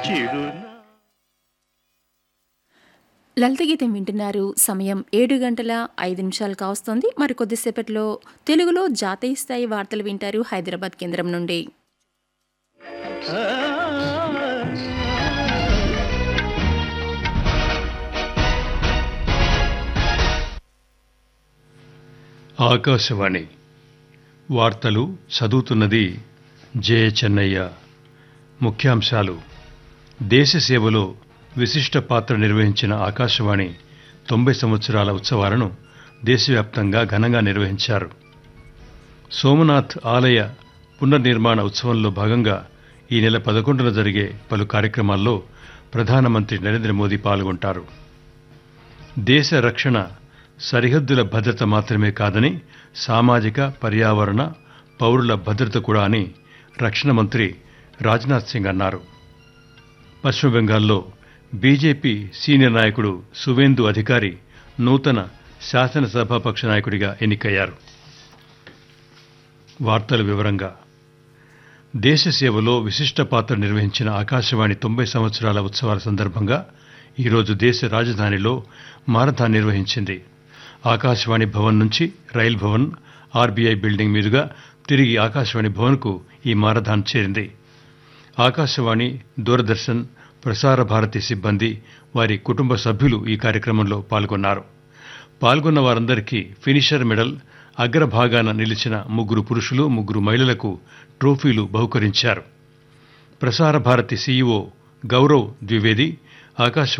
చిరునా లలిత గీతం వింటున్నారు సమయం ఏడు గంటల ఐదు నిమిషాలు కావస్తోంది మరి కొద్దిసేపట్లో తెలుగులో జాతీయ స్థాయి వార్తలు వింటారు హైదరాబాద్ కేంద్రం నుండి ఆకాశవాణి వార్తలు చదువుతున్నది జే చెన్నయ్య ముఖ్యాంశాలు దేశ సేవలో విశిష్ట పాత్ర నిర్వహించిన ఆకాశవాణి తొంభై సంవత్సరాల ఉత్సవాలను దేశవ్యాప్తంగా ఘనంగా నిర్వహించారు సోమనాథ్ ఆలయ పునర్నిర్మాణ ఉత్సవంలో భాగంగా ఈ నెల పదకొండున జరిగే పలు కార్యక్రమాల్లో ప్రధానమంత్రి నరేంద్ర మోదీ పాల్గొంటారు దేశ రక్షణ సరిహద్దుల భద్రత మాత్రమే కాదని సామాజిక పర్యావరణ పౌరుల భద్రత కూడా అని రక్షణ మంత్రి రాజ్నాథ్ సింగ్ అన్నారు పశ్చిమ బెంగాల్లో బీజేపీ సీనియర్ నాయకుడు సువేందు అధికారి నూతన శాసనసభాపక్ష నాయకుడిగా ఎన్నికయ్యారు వార్తల వివరంగా దేశ సేవలో విశిష్ట పాత్ర నిర్వహించిన ఆకాశవాణి తొంభై సంవత్సరాల ఉత్సవాల సందర్భంగా ఈరోజు దేశ రాజధానిలో మారథాన్ నిర్వహించింది ఆకాశవాణి భవన్ నుంచి రైల్ భవన్ ఆర్బీఐ బిల్డింగ్ మీదుగా తిరిగి ఆకాశవాణి భవన్కు ఈ మారథాన్ చేరింది ఆకాశవాణి దూరదర్శన్ ప్రసార భారతి సిబ్బంది వారి కుటుంబ సభ్యులు ఈ కార్యక్రమంలో పాల్గొన్నారు పాల్గొన్న వారందరికీ ఫినిషర్ మెడల్ అగ్రభాగాన నిలిచిన ముగ్గురు పురుషులు ముగ్గురు మహిళలకు ట్రోఫీలు బహుకరించారు ప్రసార భారతి సీఈఓ గౌరవ్ ద్వివేది ఆకాశవాణి